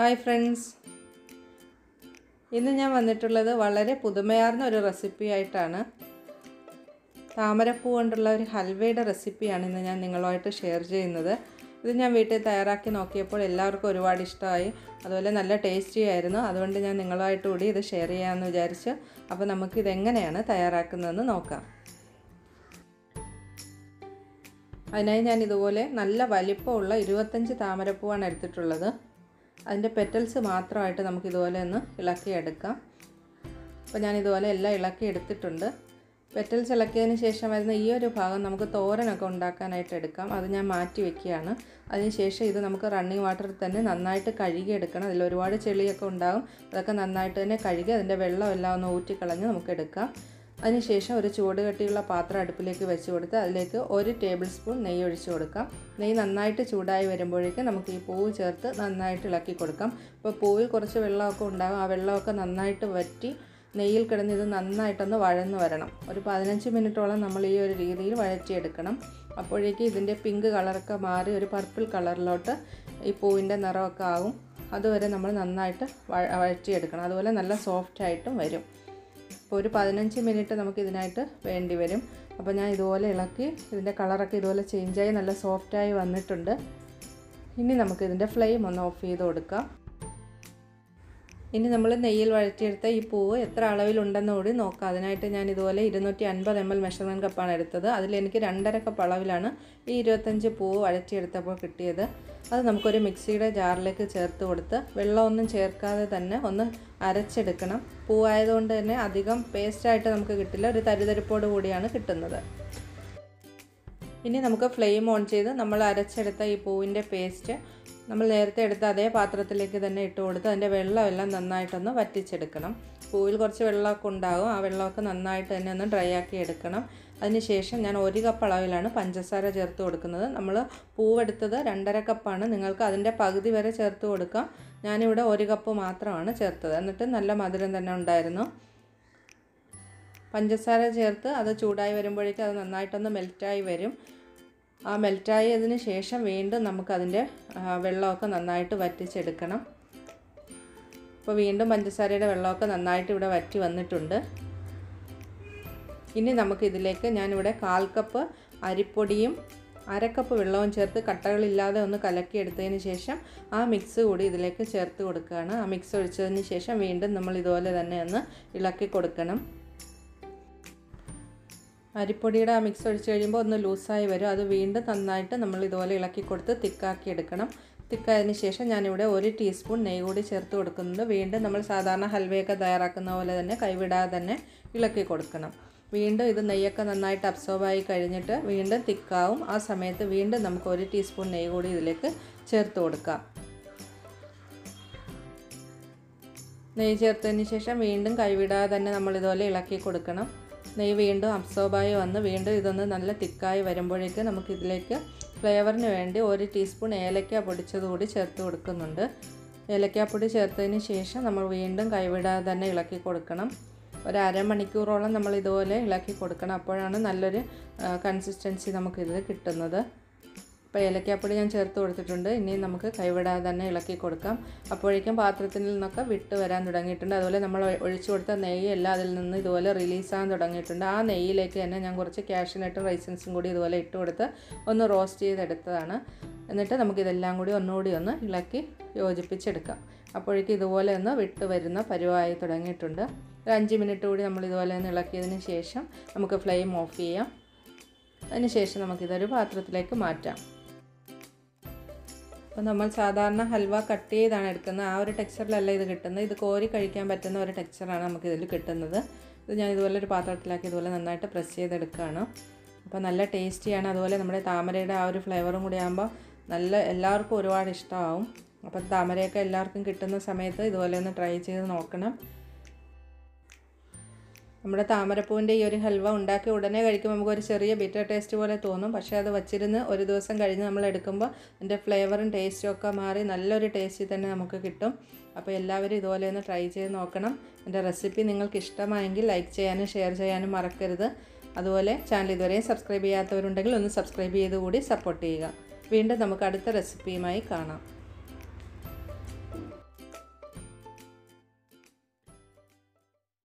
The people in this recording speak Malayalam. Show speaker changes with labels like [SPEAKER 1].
[SPEAKER 1] ഹായ് ഫ്രണ്ട്സ് ഇന്ന് ഞാൻ വന്നിട്ടുള്ളത് വളരെ പുതുമയാർന്ന ഒരു റെസിപ്പി ആയിട്ടാണ് താമരപ്പൂ കൊണ്ടുള്ള ഒരു ഹൽവയുടെ റെസിപ്പിയാണ് ഇന്ന് ഞാൻ നിങ്ങളുമായിട്ട് ഷെയർ ചെയ്യുന്നത് ഇത് ഞാൻ വീട്ടിൽ തയ്യാറാക്കി നോക്കിയപ്പോൾ എല്ലാവർക്കും ഒരുപാട് ഇഷ്ടമായി അതുപോലെ നല്ല ടേസ്റ്റി ആയിരുന്നു അതുകൊണ്ട് ഞാൻ നിങ്ങളുമായിട്ട് കൂടി ഇത് ഷെയർ ചെയ്യാമെന്ന് വിചാരിച്ചു അപ്പോൾ നമുക്കിത് എങ്ങനെയാണ് തയ്യാറാക്കുന്നതെന്ന് നോക്കാം അതിനായി ഞാൻ ഇതുപോലെ നല്ല വലിപ്പമുള്ള ഇരുപത്തഞ്ച് താമരപ്പൂവാണ് എടുത്തിട്ടുള്ളത് അതിൻ്റെ പെറ്റൽസ് മാത്രമായിട്ട് നമുക്ക് ഇതുപോലെ ഒന്ന് ഇളക്കിയെടുക്കാം അപ്പോൾ ഞാൻ ഇതുപോലെ എല്ലാം ഇളക്കി എടുത്തിട്ടുണ്ട് പെറ്റൽസ് ഇളക്കിയതിന് ശേഷം വരുന്ന ഈ ഒരു ഭാഗം നമുക്ക് തോരനൊക്കെ ഉണ്ടാക്കാനായിട്ട് എടുക്കാം അത് ഞാൻ മാറ്റി വെക്കുകയാണ് അതിനുശേഷം ഇത് നമുക്ക് റണ്ണിങ് വാട്ടറിൽ തന്നെ നന്നായിട്ട് കഴുകിയെടുക്കണം അതിൽ ഒരുപാട് ചെളിയൊക്കെ ഉണ്ടാകും അതൊക്കെ നന്നായിട്ട് തന്നെ കഴുകി അതിൻ്റെ വെള്ളം എല്ലാം ഒന്ന് ഊറ്റിക്കളഞ്ഞ് നമുക്ക് എടുക്കാം അതിനുശേഷം ഒരു ചൂട് കട്ടിയുള്ള പാത്രം അടുപ്പിലേക്ക് വെച്ച് കൊടുത്ത് അതിലേക്ക് ഒരു ടേബിൾ സ്പൂൺ നെയ്യ് ഒഴിച്ചു കൊടുക്കാം നെയ്യ് നന്നായിട്ട് ചൂടായി വരുമ്പോഴേക്കും നമുക്ക് ഈ പൂവ് ചേർത്ത് നന്നായിട്ട് ഇളക്കി കൊടുക്കാം അപ്പോൾ പൂവിൽ കുറച്ച് വെള്ളമൊക്കെ ഉണ്ടാകും ആ വെള്ളമൊക്കെ നന്നായിട്ട് വറ്റി നെയ്യിൽ കിടന്ന് ഇത് നന്നായിട്ടൊന്ന് വഴന്ന് വരണം ഒരു പതിനഞ്ച് മിനിറ്റോളം നമ്മൾ ഈ ഒരു രീതിയിൽ വഴറ്റിയെടുക്കണം അപ്പോഴേക്കും ഇതിൻ്റെ പിങ്ക് കളറൊക്കെ മാറി ഒരു പർപ്പിൾ കളറിലോട്ട് ഈ പൂവിൻ്റെ നിറമൊക്കെ ആകും അതുവരെ നമ്മൾ നന്നായിട്ട് വഴറ്റിയെടുക്കണം അതുപോലെ നല്ല സോഫ്റ്റായിട്ടും വരും അപ്പോൾ ഒരു പതിനഞ്ച് മിനിറ്റ് നമുക്ക് ഇതിനായിട്ട് വേണ്ടി വരും അപ്പോൾ ഞാൻ ഇതുപോലെ ഇളക്കി ഇതിൻ്റെ കളറൊക്കെ ഇതുപോലെ ചേഞ്ചായി നല്ല സോഫ്റ്റായി വന്നിട്ടുണ്ട് ഇനി നമുക്ക് ഇതിൻ്റെ ഫ്ലെയിം ഒന്ന് ഓഫ് ചെയ്ത് കൊടുക്കാം ഇനി നമ്മൾ നെയ്യിൽ വഴറ്റിയെടുത്ത ഈ പൂവ് എത്ര അളവിലുണ്ടെന്ന് കൂടി നോക്കാം അതിനായിട്ട് ഞാൻ ഇതുപോലെ ഇരുന്നൂറ്റി അൻപത് എം എൽ മെഷർമെൻറ്റ് കപ്പാണ് എടുത്തത് അതിൽ എനിക്ക് രണ്ടര കപ്പ് അളവിലാണ് ഈ ഇരുപത്തഞ്ച് പൂവ് വഴറ്റിയെടുത്തപ്പോൾ കിട്ടിയത് അത് നമുക്കൊരു മിക്സിയുടെ ജാറിലേക്ക് ചേർത്ത് കൊടുത്ത് വെള്ളമൊന്നും ചേർക്കാതെ തന്നെ ഒന്ന് അരച്ചെടുക്കണം പൂവായതുകൊണ്ട് തന്നെ അധികം പേസ്റ്റായിട്ട് നമുക്ക് കിട്ടില്ല ഒരു തരിതരിപ്പോട് കൂടിയാണ് കിട്ടുന്നത് ഇനി നമുക്ക് ഫ്ലെയിം ഓൺ ചെയ്ത് നമ്മൾ അരച്ചെടുത്ത ഈ പൂവിൻ്റെ പേസ്റ്റ് നമ്മൾ നേരത്തെ എടുത്ത അതേ പാത്രത്തിലേക്ക് തന്നെ ഇട്ട് കൊടുത്ത് അതിൻ്റെ വെള്ളമെല്ലാം നന്നായിട്ടൊന്ന് വറ്റിച്ചെടുക്കണം പൂവിൽ കുറച്ച് വെള്ളമൊക്കെ ഉണ്ടാകും ആ വെള്ളമൊക്കെ നന്നായിട്ട് തന്നെ ഒന്ന് ഡ്രൈ ആക്കി എടുക്കണം അതിനുശേഷം ഞാൻ ഒരു കപ്പ് അളവിലാണ് പഞ്ചസാര ചേർത്ത് കൊടുക്കുന്നത് നമ്മൾ പൂവെടുത്തത് രണ്ടര കപ്പാണ് നിങ്ങൾക്ക് അതിൻ്റെ പകുതി വരെ ചേർത്ത് കൊടുക്കാം ഞാനിവിടെ ഒരു കപ്പ് മാത്രമാണ് ചേർത്തത് എന്നിട്ട് നല്ല മധുരം തന്നെ ഉണ്ടായിരുന്നു പഞ്ചസാര ചേർത്ത് അത് ചൂടായി വരുമ്പോഴേക്കും അത് നന്നായിട്ടൊന്ന് മെൽറ്റായി വരും ആ മെൽറ്റായതിന് ശേഷം വീണ്ടും നമുക്കതിൻ്റെ വെള്ളമൊക്കെ നന്നായിട്ട് വറ്റിച്ചെടുക്കണം അപ്പോൾ വീണ്ടും പഞ്ചസാരയുടെ വെള്ളമൊക്കെ നന്നായിട്ട് ഇവിടെ വറ്റി വന്നിട്ടുണ്ട് ഇനി നമുക്കിതിലേക്ക് ഞാനിവിടെ കാൽ കപ്പ് അരിപ്പൊടിയും അരക്കപ്പ് വെള്ളവും ചേർത്ത് കട്ടകളില്ലാതെ ഒന്ന് കലക്കിയെടുത്തതിന് ശേഷം ആ മിക്സ് കൂടി ഇതിലേക്ക് ചേർത്ത് കൊടുക്കുകയാണ് ആ മിക്സ് ഒഴിച്ചതിന് ശേഷം വീണ്ടും നമ്മൾ ഇതുപോലെ തന്നെ ഒന്ന് ഇളക്കി കൊടുക്കണം അരിപ്പൊടിയുടെ ആ മിക്സ് ഒഴിച്ച് കഴിയുമ്പോൾ ഒന്ന് ലൂസായി വരും അത് വീണ്ടും നന്നായിട്ട് നമ്മൾ ഇതുപോലെ ഇളക്കി കൊടുത്ത് തിക്കാക്കി എടുക്കണം തിക്കായതിന് ശേഷം ഞാനിവിടെ ഒരു ടീസ്പൂൺ നെയ്യ് കൂടി ചേർത്ത് കൊടുക്കുന്നുണ്ട് വീണ്ടും നമ്മൾ സാധാരണ ഹൽവയൊക്കെ തയ്യാറാക്കുന്ന പോലെ തന്നെ കൈവിടാതെ തന്നെ ഇളക്കി കൊടുക്കണം വീണ്ടും ഇത് നെയ്യൊക്കെ നന്നായിട്ട് അബ്സോർബായി കഴിഞ്ഞിട്ട് വീണ്ടും തിക്കാവും ആ സമയത്ത് വീണ്ടും നമുക്ക് ഒരു ടീസ്പൂൺ നെയ്യ് കൂടി ഇതിലേക്ക് ചേർത്ത് കൊടുക്കാം നെയ്യ് ചേർത്തതിന് ശേഷം വീണ്ടും കൈവിടാതെ തന്നെ നമ്മൾ ഇതുപോലെ ഇളക്കി കൊടുക്കണം നെയ്യ് വീണ്ടും അബ്സോർബായി വന്ന് വീണ്ടും ഇതൊന്ന് നല്ല തിക്കായി വരുമ്പോഴേക്ക് നമുക്കിതിലേക്ക് ഫ്ലേവറിന് വേണ്ടി ഒരു ടീസ്പൂൺ ഏലക്ക പൊടിച്ചതുകൂടി ചേർത്ത് കൊടുക്കുന്നുണ്ട് ഏലക്കാപ്പൊടി ചേർത്തതിന് ശേഷം നമ്മൾ വീണ്ടും കൈവിടാതെ തന്നെ ഇളക്കി കൊടുക്കണം ഒരു അരമണിക്കൂറോളം നമ്മൾ ഇതുപോലെ ഇളക്കി കൊടുക്കണം അപ്പോഴാണ് നല്ലൊരു കൺസിസ്റ്റൻസി നമുക്കിത് കിട്ടുന്നത് അപ്പോൾ ഏലക്കാപ്പൊടി ഞാൻ ചേർത്ത് കൊടുത്തിട്ടുണ്ട് ഇനി നമുക്ക് കൈവിടാതെ തന്നെ ഇളക്കി കൊടുക്കാം അപ്പോഴേക്കും പാത്രത്തിൽ നിന്നൊക്കെ വിട്ട് വരാൻ തുടങ്ങിയിട്ടുണ്ട് അതുപോലെ നമ്മൾ ഒഴിച്ചു കൊടുത്ത നെയ്യ് എല്ലാം അതിൽ നിന്ന് ഇതുപോലെ റിലീസാകാൻ തുടങ്ങിയിട്ടുണ്ട് ആ നെയ്യിലേക്ക് തന്നെ ഞാൻ കുറച്ച് കാഷ്യൂനട്ടും റൈസൻസും കൂടി ഇതുപോലെ ഇട്ട് കൊടുത്ത് ഒന്ന് റോസ്റ്റ് ചെയ്തെടുത്തതാണ് എന്നിട്ട് നമുക്കിതെല്ലാം കൂടി ഒന്നുകൂടി ഒന്ന് ഇളക്കി യോജിപ്പിച്ചെടുക്കാം അപ്പോഴേക്കും ഇതുപോലെ ഒന്ന് വിട്ട് വരുന്ന പരുവായി തുടങ്ങിയിട്ടുണ്ട് ഒരു അഞ്ച് മിനിറ്റ് കൂടി നമ്മൾ ഇതുപോലെ ഒന്ന് ഇളക്കിയതിന് ശേഷം നമുക്ക് ഫ്ലെയിം ഓഫ് ചെയ്യാം അതിന് ശേഷം നമുക്കിതൊരു പാത്രത്തിലേക്ക് മാറ്റാം അപ്പോൾ നമ്മൾ സാധാരണ ഹൽവ കട്ട് ചെയ്താണ് എടുക്കുന്നത് ആ ഒരു ടെക്സ്ചറിലല്ല ഇത് കിട്ടുന്നത് ഇത് കോരി കഴിക്കാൻ പറ്റുന്ന ഒരു ടെക്സ്ചറാണ് നമുക്ക് ഇതിൽ കിട്ടുന്നത് ഇത് ഞാൻ ഇതുപോലെ ഒരു പാത്രത്തിലാക്കി ഇതുപോലെ നന്നായിട്ട് പ്രസ് ചെയ്തെടുക്കുകയാണ് അപ്പോൾ നല്ല ടേസ്റ്റിയാണ് അതുപോലെ നമ്മുടെ താമരയുടെ ആ ഒരു ഫ്ലേവറും കൂടി ആകുമ്പോൾ നല്ല എല്ലാവർക്കും ഒരുപാട് ഇഷ്ടമാവും അപ്പോൾ താമരയൊക്കെ എല്ലാവർക്കും കിട്ടുന്ന സമയത്ത് ഇതുപോലെ ഒന്ന് ട്രൈ ചെയ്ത് നോക്കണം നമ്മുടെ താമരപ്പൂവിൻ്റെ ഈ ഒരു ഹൽവ ഉണ്ടാക്കി ഉടനെ കഴിക്കുമ്പോൾ നമുക്കൊരു ചെറിയ ബിറ്റർ ടേസ്റ്റ് പോലെ തോന്നും പക്ഷേ അത് വച്ചിരുന്ന് ഒരു ദിവസം കഴിഞ്ഞ് നമ്മൾ എടുക്കുമ്പോൾ അതിൻ്റെ ഫ്ലേവറും ടേസ്റ്റും ഒക്കെ മാറി നല്ലൊരു ടേസ്റ്റിൽ തന്നെ നമുക്ക് കിട്ടും അപ്പോൾ എല്ലാവരും ഇതുപോലെ ഒന്ന് ട്രൈ ചെയ്ത് നോക്കണം എൻ്റെ റെസിപ്പി നിങ്ങൾക്ക് ഇഷ്ടമായെങ്കിൽ ലൈക്ക് ചെയ്യാനും ഷെയർ ചെയ്യാനും മറക്കരുത് അതുപോലെ ചാനൽ ഇതുവരെയും സബ്സ്ക്രൈബ് ചെയ്യാത്തവരുണ്ടെങ്കിൽ ഒന്ന് സബ്സ്ക്രൈബ് ചെയ്ത് കൂടി സപ്പോർട്ട് ചെയ്യുക വീണ്ടും നമുക്ക് അടുത്ത റെസിപ്പിയുമായി കാണാം